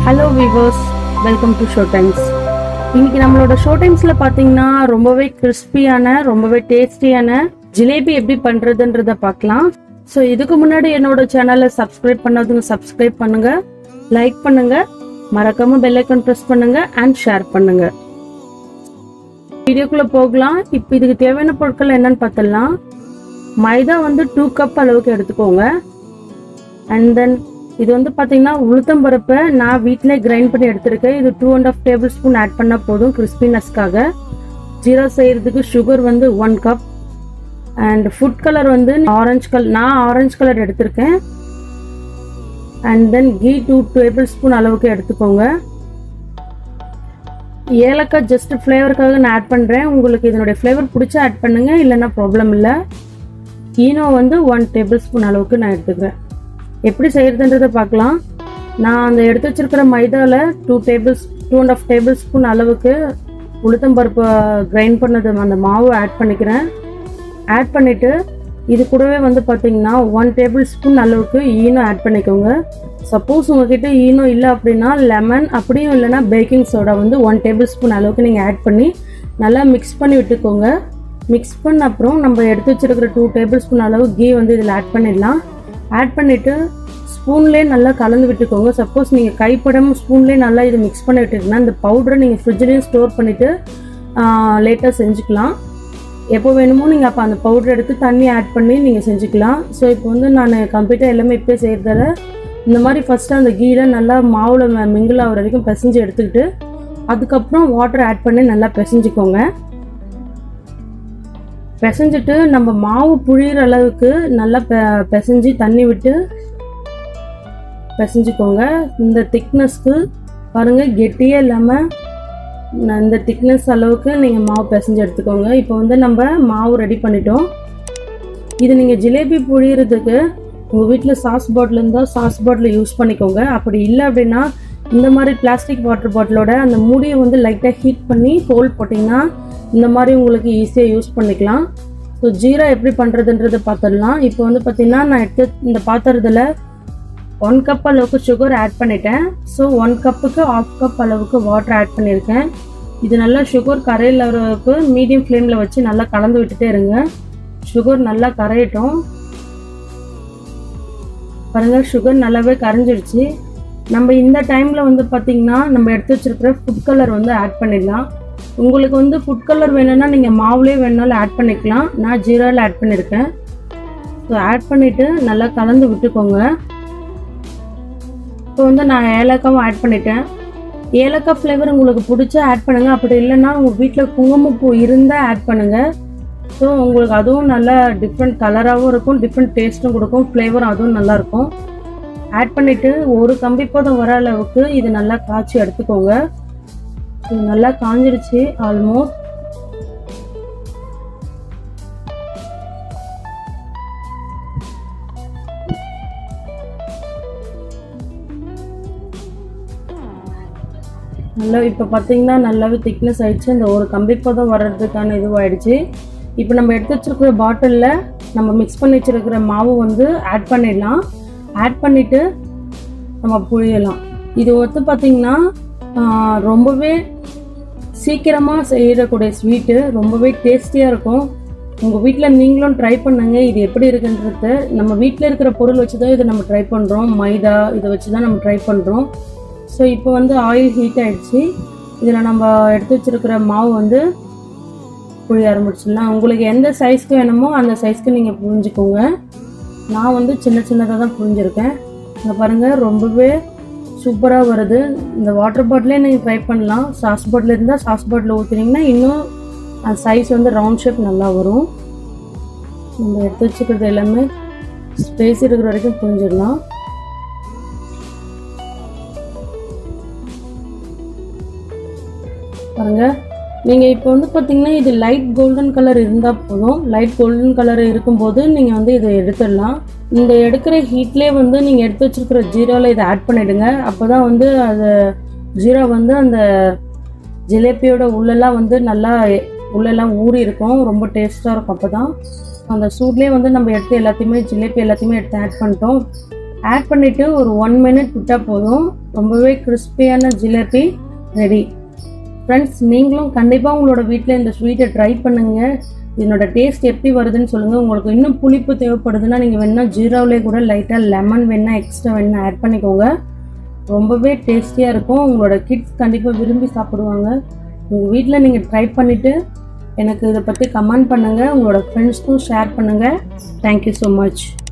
hello viewers welcome to show times இன்னைக்கு நம்மளோட show டைம்ஸ்ல பாத்தீங்கன்னா ரொம்பவே கிறிஸ்பியான ரொம்பவே டேஸ்டியான ஜிலேபி எப்படி பண்றதுன்றத பார்க்கலாம் ஸோ இதுக்கு முன்னாடி என்னோட சேனலை சப்ஸ்கிரைப் பண்ணாதவங்க சப்ஸ்கிரைப் பண்ணுங்க லைக் பண்ணுங்க மறக்காம பெல் ஐக்கான் ப்ரெஸ் பண்ணுங்க அண்ட் ஷேர் பண்ணுங்க வீடியோக்குள்ள போகலாம் இப்போ இதுக்கு தேவையான பொருட்கள் என்னன்னு பார்த்தலாம் மைதா வந்து டூ கப் அளவுக்கு எடுத்துக்கோங்க அண்ட் தென் இது வந்து பார்த்தீங்கன்னா உளுத்தம்பருப்பை நான் வீட்டிலே கிரைண்ட் பண்ணி எடுத்திருக்கேன் இது two and half tablespoon add பண்ணால் போதும் கிறிஸ்பினஸ்க்காக ஜீரா செய்கிறதுக்கு சுகர் வந்து one cup and food colour வந்து ஆரஞ்சு கலர் நான் ஆரஞ்சு கலர் எடுத்திருக்கேன் and then ghee two tablespoon அளவுக்கு எடுத்துக்கோங்க ஏலக்காய் ஜஸ்ட் ஃப்ளேவருக்காக நான் ஆட் பண்ணுறேன் உங்களுக்கு இதனுடைய ஃப்ளேவர் பிடிச்சா ஆட் பண்ணுங்க இல்லைன்னா ப்ராப்ளம் இல்லை ஈனோ வந்து ஒன் டேபிள் ஸ்பூன் அளவுக்கு நான் எடுத்துக்கிறேன் எப்படி செய்யறதுன்றதை பார்க்கலாம் நான் அந்த எடுத்து வச்சிருக்கிற மைதாவில் two tables two and half tablespoon அளவுக்கு உளுத்தம்பருப்பு கிரைண்ட் பண்ணது அந்த மாவு ஆட் பண்ணிக்கிறேன் ஆட் பண்ணிவிட்டு இது கூடவே வந்து பார்த்தீங்கன்னா ஒன் டேபிள் ஸ்பூன் அளவுக்கு ஈனோ ஆட் பண்ணிக்கோங்க சப்போஸ் உங்ககிட்ட ஈனோ இல்லை அப்படின்னா லெமன் அப்படியும் இல்லைன்னா பேக்கிங் சோடா வந்து ஒன் டேபிள் ஸ்பூன் அளவுக்கு நீங்கள் ஆட் பண்ணி நல்லா மிக்ஸ் பண்ணி விட்டுக்கோங்க மிக்ஸ் பண்ண அப்புறம் நம்ம எடுத்து வச்சிருக்கிற டூ டேபிள் ஸ்பூன் அளவு கீ வந்து இதில் ஆட் பண்ணிடலாம் ஆட் பண்ணிவிட்டு ஸ்பூன்லேயே நல்லா கலந்து விட்டுக்கோங்க சப்போஸ் நீங்கள் கைப்படாமல் ஸ்பூன்லேயே நல்லா இது மிக்ஸ் பண்ணி விட்டுருக்கீங்கன்னா இந்த பவுடரை நீங்கள் ஃப்ரிட்ஜ்லேயும் ஸ்டோர் பண்ணிவிட்டு லேட்டாக செஞ்சுக்கலாம் எப்போ வேணுமோ நீங்கள் அப்போ அந்த பவுடர் எடுத்து தண்ணி ஆட் பண்ணி நீங்கள் செஞ்சுக்கலாம் ஸோ இப்போ வந்து நான் கம்ப்ளீட்டாக எல்லாமே இப்போ செய்கிறதால இந்த மாதிரி ஃபஸ்ட்டு அந்த கீழே நல்லா மாவில் மிங்கிள் ஆகிற வரைக்கும் பிசைஞ்சு எடுத்துக்கிட்டு அதுக்கப்புறம் வாட்டர் ஆட் பண்ணி நல்லா பிசைஞ்சுக்கோங்க பிசைஞ்சிட்டு நம்ம மாவு புழியிற அளவுக்கு நல்லா பெ பிசைஞ்சு தண்ணி விட்டு பிசைஞ்சுக்கோங்க இந்த திக்னஸ்க்கு பாருங்கள் கெட்டியே இல்லாமல் இந்த திக்னஸ் அளவுக்கு நீங்கள் மாவு பிசைஞ்சு எடுத்துக்கோங்க இப்போ வந்து நம்ம மாவு ரெடி பண்ணிட்டோம் இது நீங்கள் ஜிலேபி புழியறதுக்கு உங்கள் வீட்டில் சாஸ் பாட்டில் இருந்தால் சாஸ் பாட்டில் யூஸ் பண்ணிக்கோங்க அப்படி இல்லை அப்படின்னா இந்த மாதிரி பிளாஸ்டிக் வாட்டர் பாட்டிலோட அந்த மூடியை வந்து லைட்டாக ஹீட் பண்ணி ஹோல் போட்டிங்கன்னா இந்த மாதிரி உங்களுக்கு ஈஸியாக யூஸ் பண்ணிக்கலாம் ஸோ ஜீரா எப்படி பண்ணுறதுன்றதை பார்த்துடலாம் இப்போ வந்து பார்த்திங்கன்னா நான் எடுத்து இந்த பாத்திரத்தில் ஒன் கப் அளவுக்கு சுகர் ஆட் பண்ணிட்டேன் ஸோ ஒன் கப்புக்கு ஆஃப் கப் அளவுக்கு வாட்டர் ஆட் பண்ணியிருக்கேன் இது நல்லா சுகர் கரையில் அளவுக்கு மீடியம் ஃப்ளேமில் வச்சு நல்லா கலந்து விட்டுட்டே இருங்க சுகர் நல்லா கரையட்டும் பாருங்கள் சுகர் நல்லாவே கரைஞ்சிடுச்சு நம்ம இந்த டைமில் வந்து பார்த்திங்கன்னா நம்ம எடுத்து வச்சிருக்கிற ஃபுட் கலர் வந்து ஆட் பண்ணிடலாம் உங்களுக்கு வந்து ஃபுட் கலர் வேணும்னா நீங்கள் மாவுலேயே வேணாலும் ஆட் பண்ணிக்கலாம் நான் ஜீராவில் ஆட் பண்ணியிருக்கேன் ஸோ ஆட் பண்ணிவிட்டு நல்லா கலந்து விட்டுக்கோங்க இப்போ வந்து நான் ஏலக்காவும் ஆட் பண்ணிட்டேன் ஏலக்காய் ஃப்ளேவர் உங்களுக்கு பிடிச்சா ஆட் பண்ணுங்கள் அப்படி இல்லைன்னா உங்கள் வீட்டில் குங்குமப்பூ இருந்தால் ஆட் பண்ணுங்கள் ஸோ உங்களுக்கு அதுவும் நல்லா டிஃப்ரெண்ட் கலராகவும் இருக்கும் டிஃப்ரெண்ட் டேஸ்ட்டும் கொடுக்கும் ஃப்ளேவரும் அதுவும் நல்லாயிருக்கும் ஆட் பண்ணிவிட்டு ஒரு கம்பி போதும் வர அளவுக்கு இது நல்லா காய்ச்சி எடுத்துக்கோங்க இது நல்லா காஞ்சிடுச்சு ஆல்மோஸ்ட் நல்லா இப்போ பார்த்தீங்கன்னா நல்லாவே திக்னஸ் ஆயிடுச்சு இந்த ஒரு கம்பி பதம் வர்றதுக்கான இதுவாகிடுச்சு இப்போ நம்ம எடுத்து வச்சிருக்கிற பாட்டிலில் நம்ம மிக்ஸ் பண்ணி வச்சிருக்கிற மாவு வந்து ஆட் பண்ணிடலாம் ஆட் பண்ணிவிட்டு நம்ம புழியலாம் இது வந்து பார்த்திங்கன்னா ரொம்பவே சீக்கிரமாக செய்யக்கூடிய ஸ்வீட்டு ரொம்பவே டேஸ்டியாக இருக்கும் உங்கள் வீட்டில் நீங்களும் ட்ரை பண்ணுங்க இது எப்படி இருக்குன்றது நம்ம வீட்டில் இருக்கிற பொருள் வச்சு தான் இதை நம்ம ட்ரை பண்ணுறோம் மைதா இதை வச்சு தான் நம்ம ட்ரை பண்ணுறோம் ஸோ இப்போ வந்து ஆயில் ஹீட் ஆகிடுச்சு இதில் நம்ம எடுத்து வச்சுருக்கிற மாவு வந்து புழிய ஆரம்பிச்சிடலாம் உங்களுக்கு எந்த சைஸ்க்கு வேணுமோ அந்த சைஸ்க்கு நீங்கள் புரிஞ்சுக்கோங்க நான் வந்து சின்ன சின்னதாக தான் புரிஞ்சிருக்கேன் இங்கே பாருங்கள் ரொம்பவே சூப்பராக வருது இந்த வாட்டர் பாட்டிலே நீங்கள் ட்ரை பண்ணலாம் சாஸ் பாட்டில் இருந்தால் சாஸ் பாட்டில் ஊற்றுனீங்கன்னா இன்னும் அந்த சைஸ் வந்து ரவுண்ட் ஷேப் நல்லா வரும் நம்ம எடுத்து வச்சுக்கிறது எல்லாமே ஸ்பேஸ் இருக்கிற வரைக்கும் புரிஞ்சிடலாம் பாருங்க நீங்கள் இப்போ வந்து பார்த்தீங்கன்னா இது லைட் கோல்டன் கலர் இருந்தால் போதும் லைட் கோல்டன் கலர் இருக்கும்போது நீங்கள் வந்து இதை எடுத்துடலாம் இந்த எடுக்கிற ஹீட்லேயே வந்து நீங்கள் எடுத்து வச்சிருக்கிற ஜீரோவில் இதை ஆட் பண்ணிவிடுங்க அப்போ தான் வந்து அது ஜீரோ வந்து அந்த ஜிலேபியோட உள்ளெல்லாம் வந்து நல்லா உள்ளெல்லாம் ஊறி இருக்கும் ரொம்ப டேஸ்ட்டாக இருக்கும் அப்போ தான் அந்த சூட்லேயே வந்து நம்ம எடுத்து எல்லாத்தையுமே ஜிலேபி எல்லாத்தையுமே எடுத்து ஆட் பண்ணிட்டோம் ஆட் பண்ணிவிட்டு ஒரு ஒன் மினிட் விட்டால் போதும் ரொம்பவே கிறிஸ்பியான ஜிலேபி ரெடி ஃப்ரெண்ட்ஸ் நீங்களும் கண்டிப்பாக உங்களோட வீட்டில் இந்த ஸ்வீட்டை ட்ரை பண்ணுங்கள் இதனோட டேஸ்ட் எப்படி வருதுன்னு சொல்லுங்கள் உங்களுக்கு இன்னும் புளிப்பு தேவைப்படுதுன்னா நீங்கள் வேணால் ஜீராவிலே கூட லைட்டாக லெமன் வேணால் எக்ஸ்ட்ரா வேணால் ஆட் பண்ணிக்கோங்க ரொம்பவே டேஸ்டியாக இருக்கும் உங்களோட கிட்ஸ் கண்டிப்பாக விரும்பி சாப்பிடுவாங்க உங்கள் வீட்டில் நீங்கள் ட்ரை பண்ணிவிட்டு எனக்கு இதை பற்றி கமெண்ட் பண்ணுங்கள் உங்களோட ஃப்ரெண்ட்ஸ்க்கும் ஷேர் பண்ணுங்கள் தேங்க்யூ ஸோ மச்